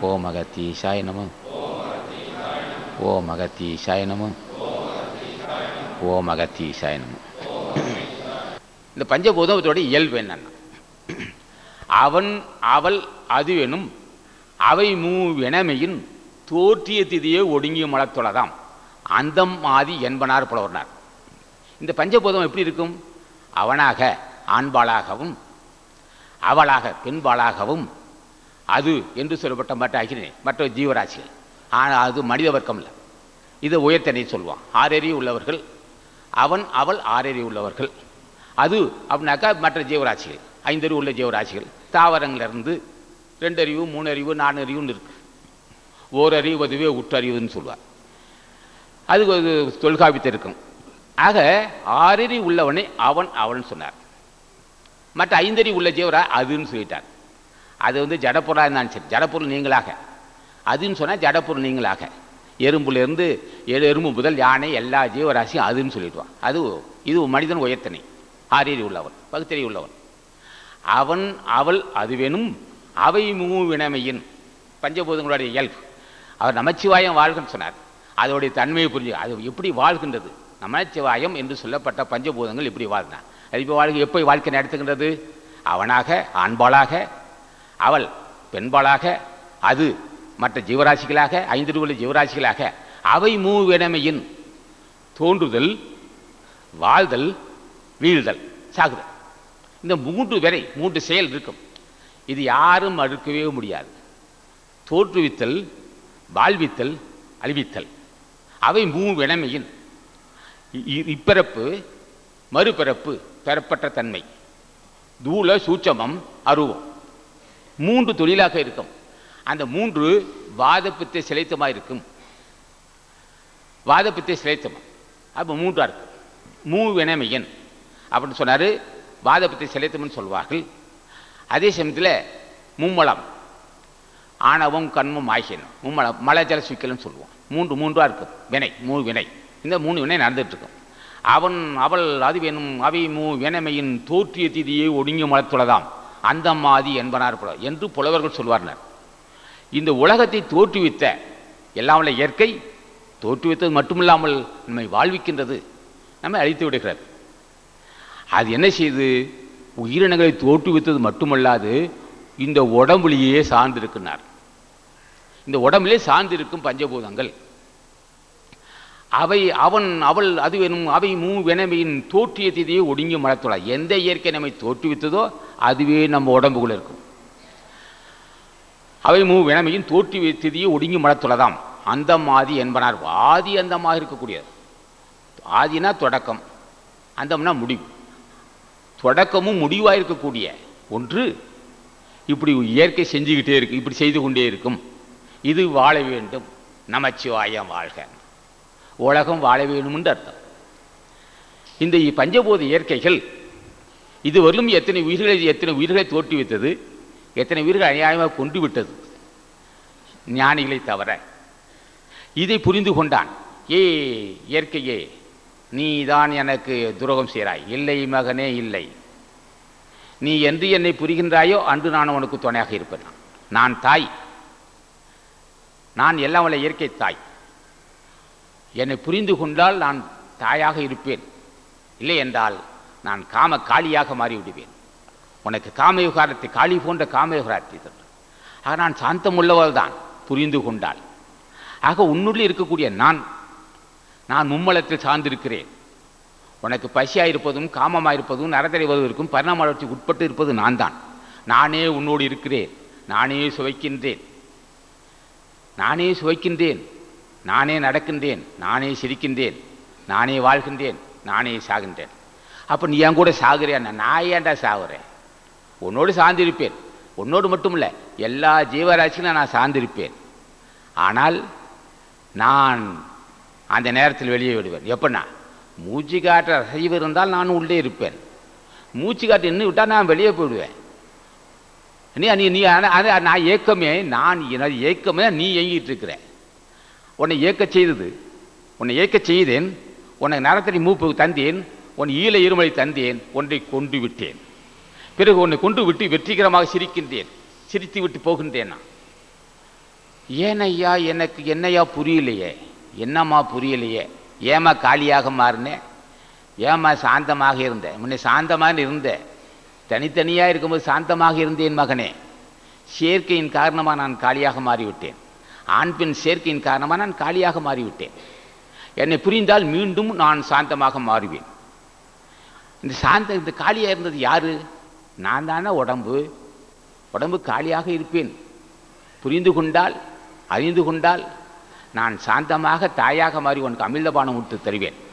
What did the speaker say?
ஓம் அகத்தீசாய நம ஓம் அகத்தீசாய நம ஓம் அகத்தீசாய நம இந்த பஞ்சபூதத்தோட இயல்பு என்னன்னா அவன் அவள் அது எனும் அவை மூ வினமையின் தோற்றிய திதியே ஒடுங்கிய மலத்தொழதாம் அந்தம் ஆதி என்பனார் புலவர்னார் இந்த பஞ்சபூதம் எப்படி இருக்கும் அவனாக ஆண்பாளாகவும் அவளாக பெண்பாளாகவும் அது என்று சொல்லப்பட்ட மற்ற அகிலே மற்ற ஜீவராசிகள் ஆனால் அது மனித வர்க்கம் இல்லை இது உயர்த்தனை சொல்லுவான் ஆறறிவு உள்ளவர்கள் அவன் அவள் ஆறறிவு உள்ளவர்கள் அது அப்படின்னாக்கா மற்ற ஜீவராசிகள் ஐந்தறிவு உள்ள ஜீவராசிகள் தாவரங்களிலிருந்து ரெண்டறிவு மூணறிவு நாலறிவுன்னு இருக்கு ஓரறிவு அதுவே உற்றறிவுன்னு சொல்லுவார் அது ஒரு தொல்காப்பித்து இருக்கும் ஆக ஆறறிவு உள்ளவனை அவன் அவன் சொன்னார் மற்ற ஐந்தறிவு உள்ள ஜீவரா அதுன்னு சொல்லிட்டார் அது வந்து ஜடப்பொருளாக இருந்தாலும் சரி ஜடப்பொருள் நீங்களாக அதுன்னு சொன்னால் ஜடப்பொருள் நீங்களாக எறும்புலேருந்து எரு எறும்பு முதல் யானை எல்லா ஜீவராசியும் அதுன்னு சொல்லிடுவான் அது இது மனிதன் உயர்த்தனை ஆறறிவு உள்ளவன் பகுத்தறிவு உள்ளவன் அவன் அவள் அதுவெனும் அவை மூவினமையின் பஞ்சபூதங்களுடைய இயல்பு அவர் நமச்சிவாயம் வாழ்கன்னு சொன்னார் அதோடைய தன்மையை புரிஞ்சு அது எப்படி வாழ்கின்றது நமச்சிவாயம் என்று சொல்லப்பட்ட பஞ்சபூதங்கள் எப்படி வாழ்ந்தன அது இப்போ வாழ்க்கை எப்போ வாழ்க்கை நடத்துகின்றது அவனாக ஆண்பாளாக அவள் பெண்பாளாக அது மற்ற ஜீவராசிகளாக ஐந்து உள்ள ஜீவராசிகளாக அவை மூவினமையின் தோன்றுதல் வாழ்தல் வீழ்தல் சாகுதல் இந்த மூன்று வரை மூன்று செயல் இருக்கும் இது யாரும் மறுக்கவே முடியாது தோற்றுவித்தல் வாழ்வித்தல் அழிவித்தல் அவை மூவினமையின் இ- இ- இப்பிறப்பு மறுபிறப்பு பெறப்பட்ட தன்மை தூள சூட்சமம் அருவம் மூன்று தொழிலாக இருக்கும் அந்த மூன்று வாதப்பித்தை சிலைத்தமாக இருக்கும் வாதப்பித்தை சிலைத்தமம் அப்போ மூன்றா இருக்கு மூ வினமையன் அப்படின்னு சொன்னார் வாதப்பித்தை சிலைத்தம்னு சொல்வார்கள் அதே சமயத்தில் மும்மலம் ஆணவம் கண்மம் ஆகியன மும்மலம் மலை ஜல சுக்கல்னு சொல்லுவோம் மூன்று மூன்றா இருக்கும் வினை மூ வினை இந்த மூணு வினை நடந்துட்டு இருக்கும் அவன் அவள் அது வேணும் அவை மூ வினமையின் தோற்றிய திதியை ஒடுங்கி மலத்துள்ளதாம் அந்த மாதி என்பனார் புல என்று புலவர்கள் சொல்வார்கள் இந்த உலகத்தை தோற்றுவித்த எல்லாம் உள்ள இயற்கை தோற்றுவித்தது மட்டுமில்லாமல் நம்மை வாழ்விக்கின்றது நம்மை அழித்து விடுகிறது அது என்ன செய்து உயிரினங்களை தோற்றுவித்தது மட்டுமல்லாது இந்த உடம்புலேயே சார்ந்திருக்கிறார் இந்த உடம்பிலே சார்ந்திருக்கும் பஞ்சபூதங்கள் அவை அவன் அவள் அது வேணும் அவை மூ வினமையின் தோற்றிய திதியை ஒடுங்கி மலத்துள்ளா எந்த இயற்கை நம்மை தோற்றுவித்ததோ அதுவே நம்ம உடம்புக்குள்ள இருக்கும் அவை மூ வினமையின் தோற்றி திதியை ஒடுங்கி மலத்துள்ளதாம் அந்தம் ஆதி என்பனார் ஆதி அந்தமாக இருக்கக்கூடியது ஆதினா தொடக்கம் அந்தம்னா முடிவு தொடக்கமும் முடிவாக இருக்கக்கூடிய ஒன்று இப்படி இயற்கை செஞ்சுக்கிட்டே இருக்கு இப்படி செய்து கொண்டே இருக்கும் இது வாழ வேண்டும் நமச்சிவாயம் வாழ்க உலகம் வாழ வேணும்னு அர்த்தம் இந்த பஞ்சபூத இயற்கைகள் இதுவரையிலும் எத்தனை உயிர்களை எத்தனை உயிர்களை தோற்றுவித்தது எத்தனை உயிர்கள் அநியாயமாக கொண்டு விட்டது ஞானிகளை தவிர இதை புரிந்து கொண்டான் ஏ இயற்கையே நீதான் எனக்கு துரோகம் செய்கிறாய் இல்லை மகனே இல்லை நீ என்று என்னை புரிகின்றாயோ அன்று நான் உனக்கு துணையாக இருப்பேன் நான் தாய் நான் எல்லாம் வல்ல இயற்கை தாய் என்னை புரிந்து கொண்டால் நான் தாயாக இருப்பேன் இல்லை என்றால் நான் காம காளியாக மாறிவிடுவேன் உனக்கு காமயுகாரத்தை காளி போன்ற காமயுகாரத்தை தரும் ஆக நான் சாந்தம் உள்ளவள் தான் புரிந்து கொண்டால் ஆக உன்னுள்ளே இருக்கக்கூடிய நான் நான் மும்மலத்தில் சார்ந்திருக்கிறேன் உனக்கு பசியாக இருப்பதும் காமமாக இருப்பதும் நரதறிவதற்கும் பரிணாம வளர்ச்சிக்கு உட்பட்டு இருப்பது நான் தான் நானே உன்னோடு இருக்கிறேன் நானே சுவைக்கின்றேன் நானே சுவைக்கின்றேன் நானே நடக்கின்றேன் நானே சிரிக்கின்றேன் நானே வாழ்கின்றேன் நானே சாகின்றேன் அப்போ நீ என் கூட சாகுறியா நான் ஏன்டா சாகுறேன் உன்னோடு சார்ந்திருப்பேன் உன்னோடு மட்டும் இல்லை எல்லா ஜீவராசியும் நான் சார்ந்திருப்பேன் ஆனால் நான் அந்த நேரத்தில் வெளியே விடுவேன் எப்படின்னா மூச்சு காற்ற அசைவு இருந்தால் நான் உள்ளே இருப்பேன் மூச்சு காற்று நின்று விட்டால் நான் வெளியே போயிடுவேன் நீ நீ நீ ஆனா- ஆனா நான் ஏக்கமே நான் எனது ஏக்கமே நீ இயங்கிட்டு இருக்கிற உன்னை ஏக்க செய்தது உன்னை ஏக்க செய்தேன் உனக்கு நரத்தடி மூப்பு தந்தேன் உன் ஈழ இருமலை தந்தேன் ஒன்றை கொண்டு விட்டேன் பிறகு உன்னை கொண்டு விட்டு வெற்றிகரமாக சிரிக்கின்றேன் சிரித்து விட்டு போகின்றேன் நான் ஏனையா எனக்கு என்னையா புரியலையே என்னம்மா புரியலையே ஏமா காலியாக மாறினேன் ஏமா சாந்தமாக இருந்தேன் முன்னே சாந்தமாக இருந்தேன் தனித்தனியாக இருக்கும்போது சாந்தமாக இருந்தேன் மகனே சேர்க்கையின் காரணமாக நான் காலியாக மாறிவிட்டேன் ஆண் பெண் சேர்க்கையின் காரணமாக நான் காலியாக மாறிவிட்டேன் என்னை புரிந்தால் மீண்டும் நான் சாந்தமாக மாறுவேன் இந்த சாந்த இந்த காலியாக இருந்தது யாரு நான் தானே உடம்பு உடம்பு காலியாக இருப்பேன் புரிந்து கொண்டால் அறிந்து கொண்டால் நான் சாந்தமாக தாயாக மாறி உனக்கு அமிர்தபானம் விட்டு தருவேன்